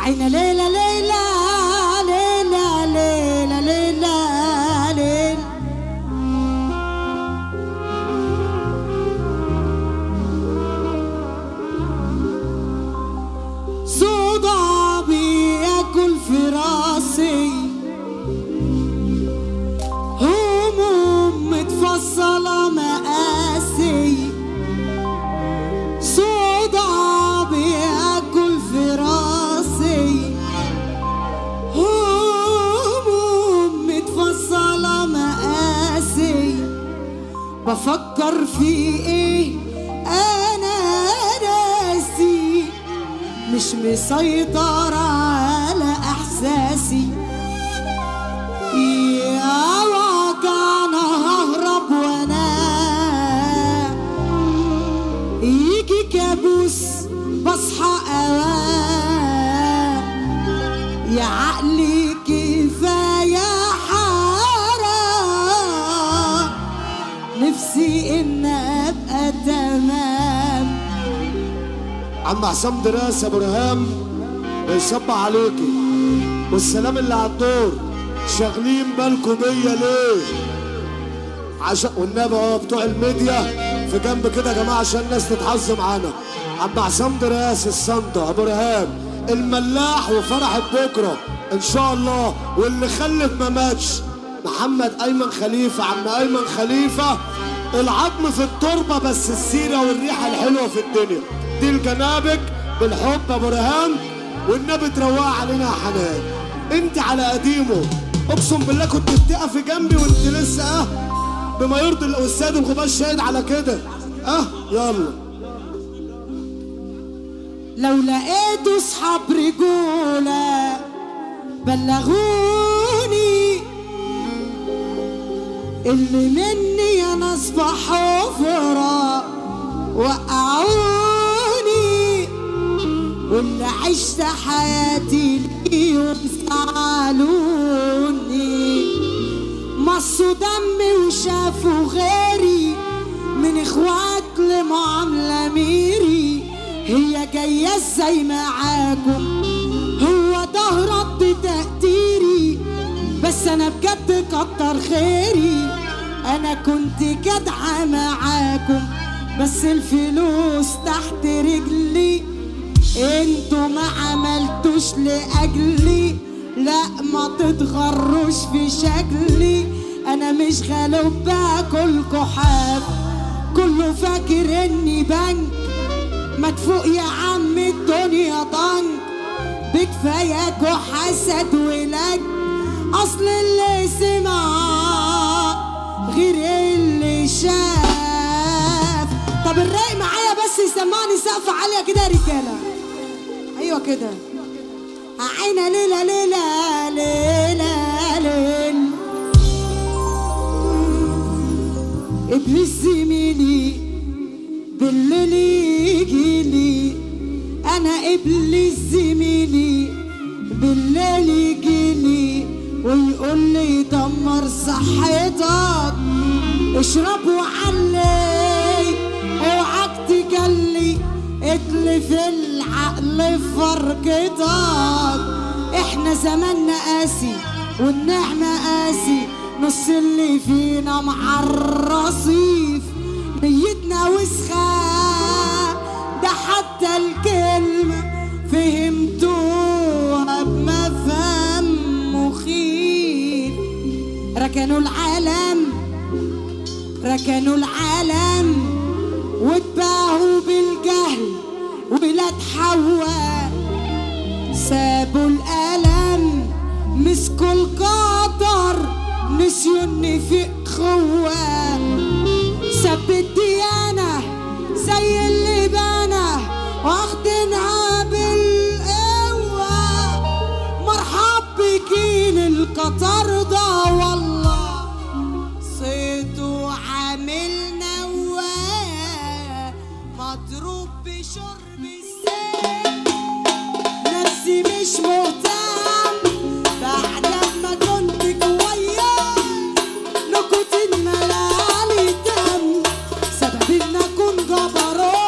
عينا ليلى ليلى ليلى ليلى ليلى ليلى صدى بياكل في راسي هموم متفصلة مقاسي صدى بياكل في راسي هموم متفصلة مقاسي بفكر في ايه انا ناسي مش مسيطر على احساسي يا واقعنا ههرب وانا يجي كابوس بصحى اوام يا عقلي كفايه حرام نفسي ان ابقى تمام عم حسام دراسة ابو رهام بيصب عليكي والسلام اللي على الدور شاغلين بالكم بيا ليه عشان والنبي اه بتوع الميديا في جنب كده يا جماعه عشان الناس تتحظ معانا عم حسام دراس الصندة ابو رهام الملاح وفرحة بكره ان شاء الله واللي خلف ما ماتش محمد ايمن خليفه عم ايمن خليفه العظم في التربه بس السيره والريحه الحلوه في الدنيا دي لجنابك بالحب ابو رهام والنبي تروقها علينا يا حنان انت على قديمه اقسم بالله كنت بتقفي جنبي وانت لسه اه بما يرضي الاستاذ الغباش شاهد على كده اه يلا لو لقيتوا صحاب رجولة بلغوني اللي مني انا اصبح حفرة وقعوني واللي عشت حياتي ليهم زعلوني مصوا دمي وشافوا غيري من اخوات لمعاملة ميري هي جاية ازاي معاكم هو ده رد تقديري بس انا بجد كتر خيري انا كنت جدعة معاكم بس الفلوس تحت رجلي انتوا ما عملتوش لاجلي لا ما تتغروش في شكلي انا مش غلوب باكل كحاب كله فاكر اني بنك مدفوق يا عم الدنيا ضنك بكفاياك وحسد ولك اصل اللي سمع غير اللي شاف طب الرايق معايا بس يسمعني سقف عالية كده يا رجالة ايوه كده عينا ليلة ليلة ليلة ليلة ابليس زميلي بالليل يجيلي انا ابليس زميلي بالليل يجيلي ويقول لي دمر صحتك اشرب وعلي اوعك تجلي اتلف العقل في فرقتك احنا زماننا قاسي والنعمة قاسي نص اللي فينا مع الرصيف نيتنا وسخة ده حتى الكلمة فهمتوها بمفهوم مخيف ركنوا العالم ركنوا العالم واتباهوا بالجهل ولاد حواء سابوا الألم مسكوا القدر نسيوا ان في اخوة سب الديانة زي اللي بنى واخدينها بالقوة مرحب بكين القطر ده والله صيته عامل نواه مضروب بشرب السيف نفسي مش مهتم بعد ما كنت كويس نكوتين ملالي دم سبب ان اكون جبروت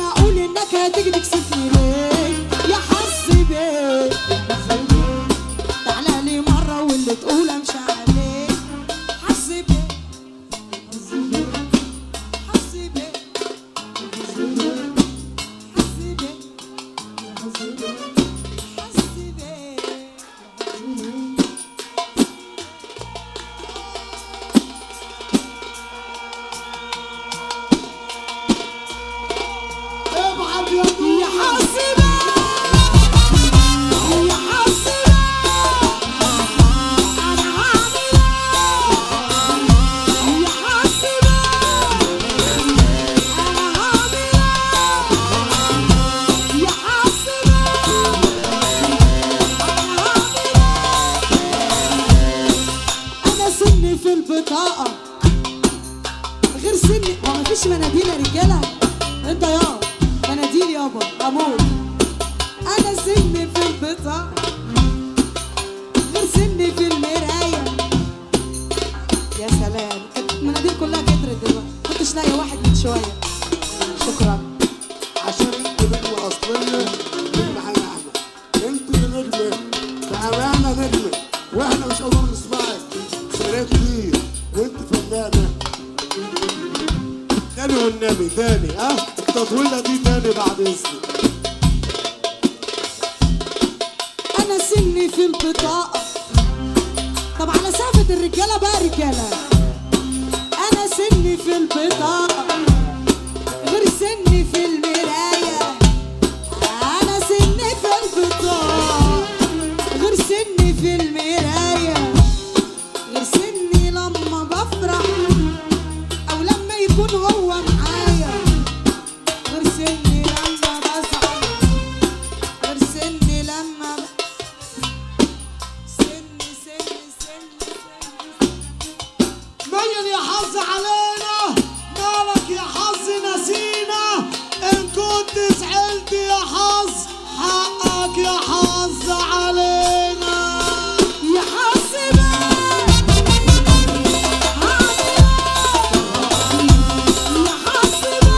معقول انك هتيجي تكسفني ليه يا حسبي تعالى لي مرة واللي تقول امشي عليه حسبي حسبي حسبي حسبي ابعد يا يا دنيا حسبي يا حسبي انا عامل يا حسبي انا عامل يا حسبي انا عامل انا سني في البطاقه غير سني هو مفيش مناديل يا رجاله انت يا مناديل يابا اموت انا سني في البطاقه غير سني في المرايه يا سلام كانت المناديل كلها كترت دلوقتي كنتش لاقي واحد من شويه شكرا عشان انت نجمة اصلية نجمة حي احمد انت اللي نجمة بأمانة نجمة واحنا مش قادرين نسمعك سيرات كتير وانت فنانة تاني والنبي تاني ها التطويلة دي تاني بعد اذنك انا سني في البطاقه طب على سقفة الرجاله بقى رجاله انا سني في البطاقه غير سني في المرايه انا سني في البطاقه غير سني في المرايه غير سني لما بفرح او لما يكون هو معايا غير سني لما بزعل غير سني لما ب... سني سني سني سني مين يا حظ علينا مالك يا حظ نسينا ان كنت زعلت يا حظ حقك يا حظ علينا يا حاسبة يا حاسبة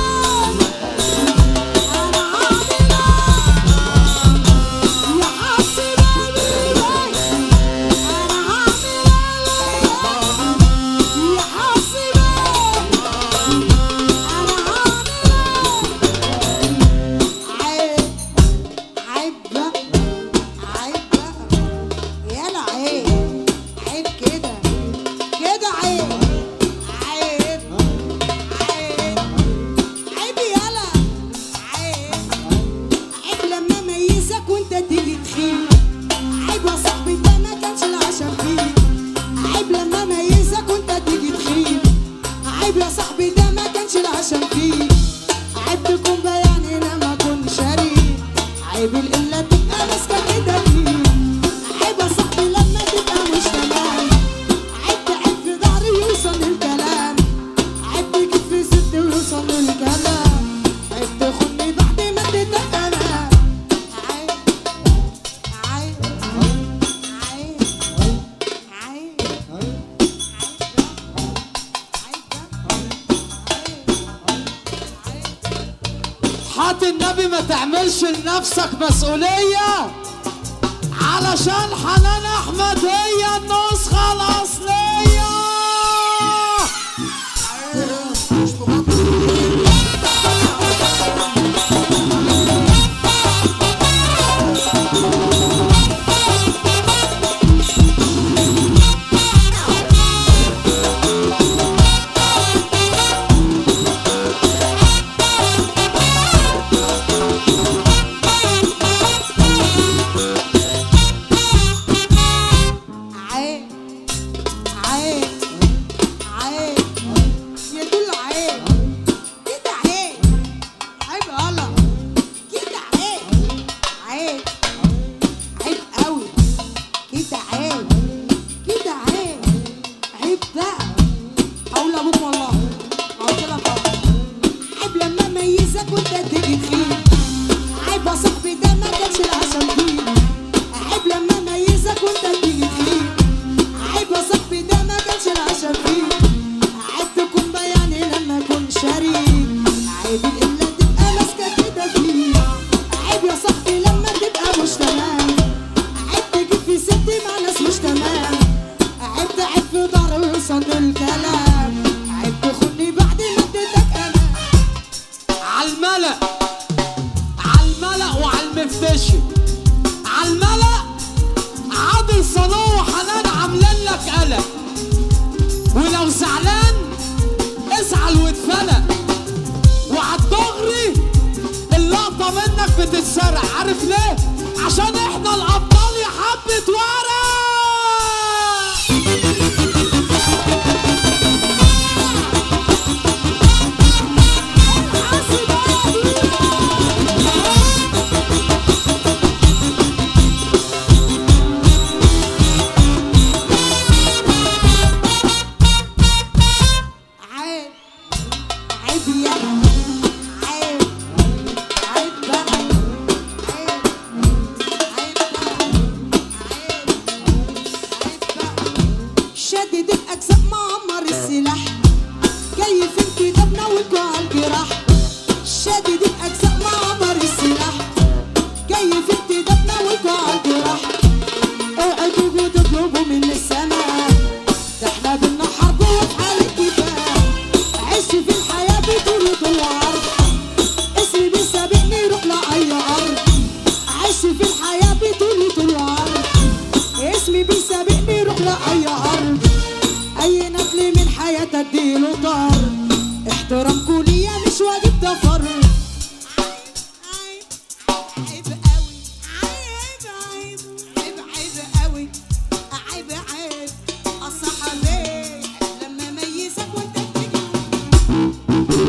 أنا عاملة يا حاسبة أنا عاملة يا حاسبة أنا عاملة عيب عيب بقى عيب بقى يلا عيب عيب كده كده عيب عيب عيب عيب يلا عيب عيب لما اميزك وانت تيجي تخيب عيب يا صاحبي ده ما كانش العشم فيك عيب لما اميزك وانت تيجي تخيب عيب يا صاحبي ده ما كانش العشم فيك عيب تكون بياني لما اكون شريك عيب القلة تبقى ماسكة كده فيك عيب يا صاحبي لما تبقى مش تمام عيب تعيب في ظهري يوصل الكلام عيب تجيب في ست ويوصل الكلام عيب تخوني بعد ما اديتك انا عيب عيب عيب عيب حات النبي ما تعملش لنفسك مسؤولية علشان حنان أحمد هي النسخة الأصلية عيب مشي على الملأ عادل صلاح وحنان عاملين لك قلق ولو زعلان ازعل واتفلق وعلى الدغري اللقطة منك بتتسرق عارف ليه؟ عشان احنا الأبطال يا حبة ورق عيب عيب يا عيب عيب بقى عيب عيب بقى عيب عيب بقى شدد الاجزاء معمر السلاح جاي في الكتاب ناولكوا على الجراح شدد الاجزاء معمر السلاح جاي في الكتاب ناولكوا على الجراح اوعوا تيجوا تطلبوا من السماء ده احنا بالنهار جوه في حال الكفاح عش في الحياة بطول طول وعرض اسمي بيسابقني يروح لأي أرض عش في الحياة بطول طول وعرض اسمي بيسابقني يروح لأي أرض أي نقل من حياة اديله طار احترامكوا ليا مش واجب ده فرض عيب عيب قوي عيب عيب عيب عيب قوي عيب عيب الصحابي لما ميزك وانت بتجري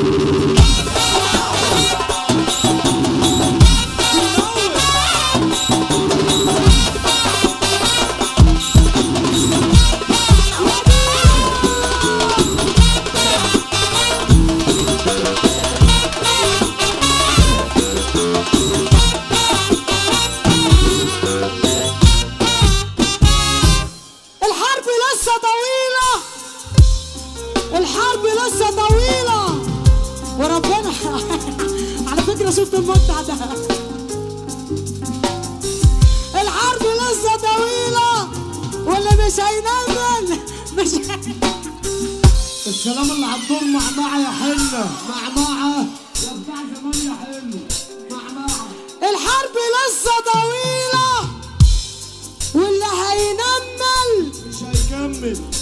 الحرب لسه طويلة الحرب لسه طويلة وربنا على فكرة شفت المقطع ده الحرب لسه طويلة واللي مش هينمل مش السلام اللي هتدور معمعة يا حلة معمعة يا بتاع زمان يا حلو معمعة الحرب لسه طويلة واللي هينمل مش هيكمل